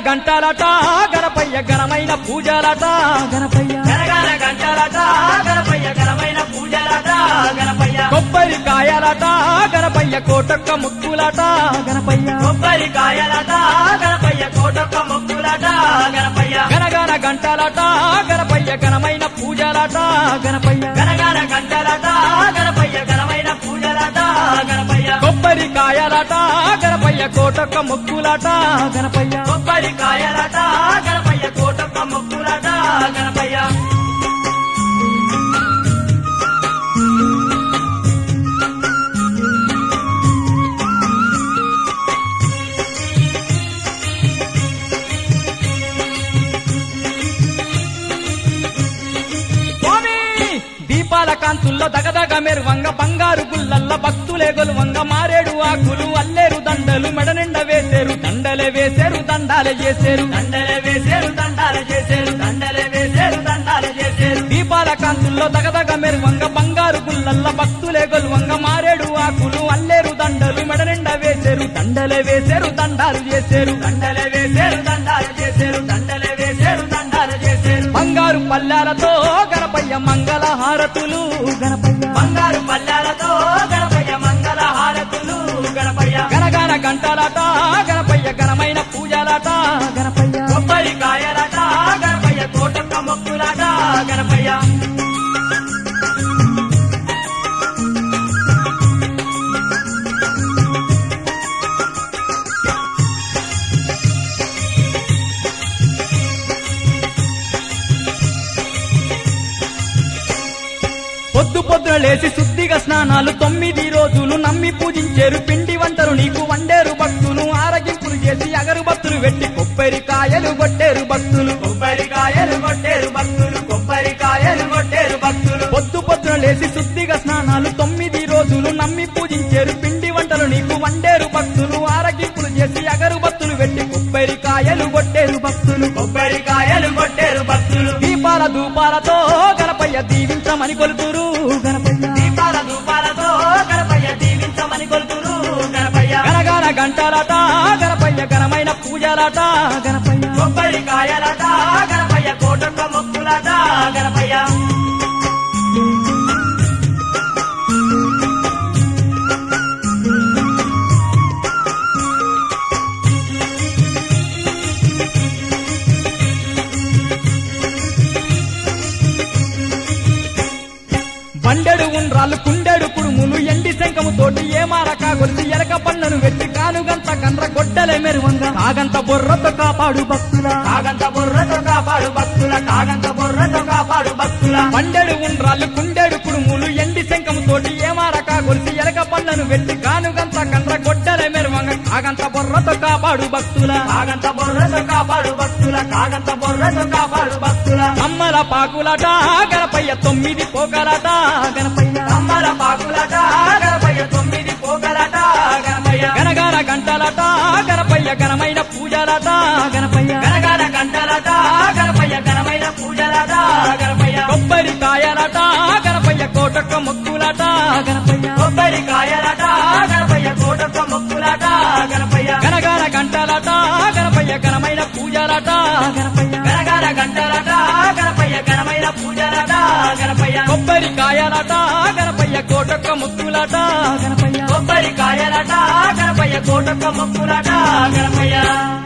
గంటలట గణపయ్య ఘనమైన పూజలట గణపయ్య గనగన గంటలట గణపయ్య ఘనమైన పూజలట గణపయ్య కొబ్బరికాయలట గణపయ్య కోటొక్క ముక్కులట గణపయ్య కొబ్బరికాయలట గణపయ్య కోటొక్క మొక్కులట గణపయ్య గనగన గంటలట గణపయ్య ఘనమైన పూజలట గణపయ్య గనగన గంటలట గణపయ్య ఘనమైన పూజలట గణపయ్య కొబ్బరికాయలట గణపయ్య కోటొక్క ముక్కులట గణపయ్య కొబ్బరికాయలట గణపయ్య కోటొక్క మొక్కులట గణపయ్య స్వామి దీపాల కాంతుల్లో దగదగ మెరువంగ బంగారు గుల్లల్ల భక్తులే గొలువంగ మారేడు ఆకులు అల్లేరు దండలు మెడ నిండ వేసేరు దండలే వేసేరు దండాలే చేసేరు దండలే వేసేరు దండాలు చేసేరు దండలే వేసేరు దండాలు చేసేరు దీపాల కాంతుల్లో దగదగ మెరువంగ బంగారు గుల్లల్ల భక్తులే గొలువంగ మారేడు ఆకులు అల్లేరు దండలు మెడ నిండ వేసేరు దండలే వేసేరు దండాలు చేసేరు దండలే వేసేరు దండాలు చేసేరు దండలే వేసేరు దండాలు చేసేరు బంగారు పల్లాలతో గణపయ్య మంగళ హారతులు గణపయ్య బంగారు పల్లెలతో గణపయ్య మంగళ హారతులు గణపయ్య గనగన గంటలట గణపయ్య ఘనమైన పూజలట గణపయ్య కొబ్బరికాయలట గణపయ్య కోటొక్క మొక్కులట గణపయ్య పొద్దు పొద్దున లేచి శుద్ధిగా స్నానాలు తొమ్మిది రోజులు నమ్మి పూజించేరు పిండి వంటలు నీకు వండేరు భక్తులు ఆరగింపులు చేసి అగరుబత్తులు పెట్టి కొబ్బరికాయలు కొట్టేరు భక్తులు కొబ్బరికాయలు కొట్టేరు భక్తులు కొబ్బరికాయలు కొట్టేరు భక్తులు పొద్దు పొద్దున లేచి శుద్ధిగా స్నానాలు తొమ్మిది రోజులు నమ్మి పూజించేరు పిండి వంటలు నీకు వండేరు భక్తులు ఆరగింపులు చేసి అగరుబత్తులు పెట్టి కొబ్బరికాయలు కొట్టేరు భక్తులు కొబ్బరికాయలు కొట్టేరు భక్తులు దీపాల ధూపాలతో గణపయ్య దీవించమని కొలుతురు గణపయ్య దీపాల ధూపాలతో గణపయ్య దీవించమని కొలుతురు గణపయ్య గనగన గంటలట గణపయ్య ఘనమైన పూజలట గణపయ్య కొబ్బరికాయలట గణపయ్య కోటొక్క మొక్కులట గణపయ్య బండెడు ఉండ్రాలు కుండెడు కుడుములు ఎండి శంఖము తోటి ఏమారక గొలిసి ఎలక పళ్ళను వెట్టి కానుగంత కండ్ర గొడ్డలే మెరువంగా కాగంత బొర్రతో కాపాడు భక్తుల కాగంత బుర్రతో కాపాడు భక్తుల కాగంత బుర్రతో కాపాడు భక్తుల బండెడు ఉండ్రాలు కుండెడు కుడుములు ఎండి శంఖము తోటి ఏమారక గొలిసి ఎలక పళ్ళను వెట్టి కానుగంత కండ్ర గొడ్డలే మెరువంగా కాగంత బొర్రతో కాపాడు భక్తుల కాగంత బుర్రతో కాపాడు భక్తుల కాగంత బుర్రతో కాపాడు భక్తుల అమ్మల పాకులట గణపయ్య తొమ్మిది పోకలట గణపయ్య అమ్మల పాకులట గణపయ్య తొమ్మిది పోకలట గణపయ్య గనగన గంటలట గణపయ్య ఘనమైన పూజలట గణపయ్య గనగన గంటలట గణపయ్య ఘనమైన పూజలట గణపయ్య కొబ్బరికాయలట గణపయ్య కోటొక్క మొక్కులట గణపయ్య కొబ్బరికాయలట గణపయ్య కోటొక్క మొక్కులట గణపయ్య గనగన గంటలట గణపయ్య ఘనమైన పూజలట గణపయ్య గనగన గంటలట గణపయ్య ఘనమైన పూజలట గణపయ్య కొబ్బరికాయలట గణపయ్య కోటొక్క మొక్కులట గణపయ్య కొబ్బరికాయలట గణపయ్య కోటొక్క మొక్కులట గణపయ్య